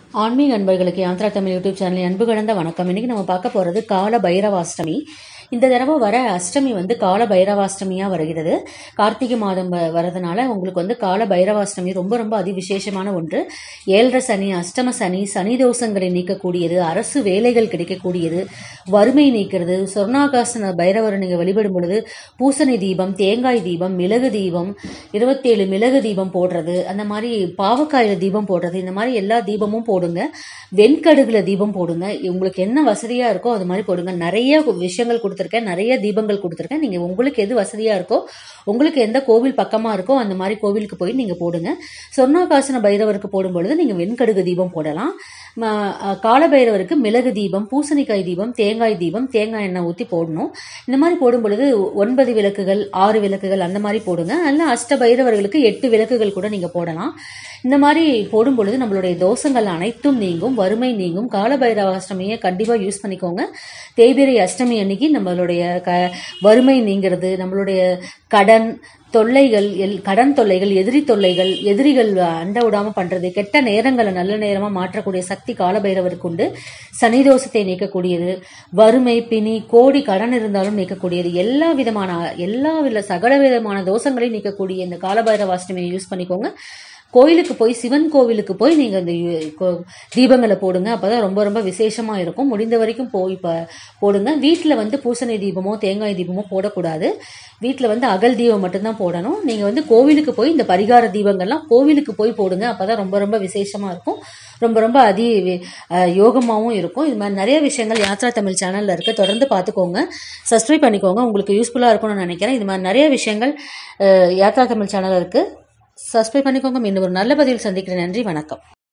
ஆன்மீக அன்பர்களுக்கு Yatra Tamil YouTube channel அன்பு கலந்த வணக்கம் இன்னைக்கு நம்ம பார்க்க போறது கால பைரவாஷ்டமி இந்த தடவை வர அஷ்டமி வந்து கால பைரவாஷ்டமியா வருகிறது கார்த்திகை மாதம் வ- வரதுனால உங்களுக்கு வந்து கால பைரவாஷ்டமி ரொம்ப ரொம்ப அதிவிசேஷமான ஒன்று ஏழரை சனி அஷ்டம சனி சனி தோஷங்களை நீக்கக்கூடியது அரசு வேலைகள் கிடைக்கக்கூடியது வறுமை நீக்கிறது சொர்ணாகாசன பைரவரை நீங்க வழிபடும் பொழுது பூசணி தீபம் தேங்காய் தீபம் மிளகு தீபம் இருபத்தேழு மிளகு தீபம் போடுறது அந்த மாதிரி பாவக்காயில தீபம் போடுறது இந்த மாதிரி எல்லா தீபமும் போடுங்க வெண்கடுகுல தீபம் போடுங்க உங்களுக்கு என்ன வசதியா இருக்கோ அது மாதிரி போடுங்க நிறைய விஷயங்கள் கொடுத்துருக்கேன் நிறைய தீபங்கள் கொடுத்துருக்கேன் நீங்க உங்களுக்கு எது வசதியா இருக்கோ உங்களுக்கு எந்த கோவில் பக்கமா இருக்கோ அந்த மாதிரி கோவிலுக்கு போய் நீங்க போடுங்க சொர்ணாகாசன பைரவருக்கு போடும் பொழுது நீங்க வெண்கடுகு தீபம் போடலாம் ம, அஹ், கால பைரவருக்கு மிளகு தீபம் பூசணிக்காய் தீபம் தேங்காய் தீபம் தேங்காய் எண்ணெய் ஊற்றி போடணும் இந்த மாதிரி போடும் பொழுது ஒன்பது விளக்குகள் ஆறு விளக்குகள் அந்த மாதிரி போடுங்க அல்ல அஷ்ட பைரவர்களுக்கு எட்டு விளக்குகள் கூட நீங்க போடலாம் இந்த மாதிரி போடும் பொழுது நம்மளுடைய தோஷங்கள் அனைத்தும் நீங்கும் வறுமை நீங்கும் கால பைரவ அஷ்டமியை கண்டிப்பாக யூஸ் பண்ணிக்கோங்க தேய்பிரை அஷ்டமி அன்னைக்கு நம்மளுடைய க வறுமை நீங்கிறது நம்மளுடைய கடன் தொல்லைகள் எல் கடன் தொல்லைகள் எதிரி தொல்லைகள் எதிரிகள் அண்ட விடாம பண்றது கெட்ட நேரங்களை நல்ல நேரமா மாற்றக்கூடிய சக்தி காலபைரவருக்கு உண்டு சனி தோஷத்தை நீக்கக்கூடியது வறுமை பிணி கோடி கடன் இருந்தாலும் நீக்கக்கூடியது எல்லா விதமான எல்லா வித சகல விதமான தோஷங்களையும் நீக்கக்கூடிய இந்த காலபைரவ அஷ்டமியை யூஸ் பண்ணிக்கோங்க கோயிலுக்கு போய் சிவன் கோவிலுக்கு போய் நீங்க இந்த யு- கோ- தீபங்களை போடுங்க அப்பதான் ரொம்ப ரொம்ப விசேஷமா இருக்கும் முடிந்த வரைக்கும் போய் ப- போடுங்க வீட்டுல வந்து பூசணி தீபமோ தேங்காய் தீபமோ போடக்கூடாது வீட்டுல வந்து அகல் தீபம் மட்டும்தான் போடணும் நீங்க வந்து கோவிலுக்கு போய் இந்த பரிகார தீபங்கள்லாம் கோவிலுக்கு போய் போடுங்க அப்பதான் ரொம்ப ரொம்ப விசேஷமா இருக்கும் ரொம்ப ரொம்ப அதி வி- அஹ், யோகமாவும் இருக்கும் இது மாதிரி நிறைய விஷயங்கள் யாத்ரா தமிழ் சேனல்ல இருக்கு தொடர்ந்து பார்த்துக்கோங்க சப்ஸ்கிரைப் பண்ணிக்கோங்க உங்களுக்கு யூஸ்ஃபுல்லா இருக்கும்னு நினைக்கிறேன் இது மாதிரி நிறைய விஷயங்கள் அஹ், யாத்ரா தமிழ் சேனல்ல இருக்கு சப்ஸ்கிரைப் பண்ணிக்கோங்க இன்னும் ஒரு நல்ல பதிவில் சந்திக்கிறேன் நன்றி வணக்கம்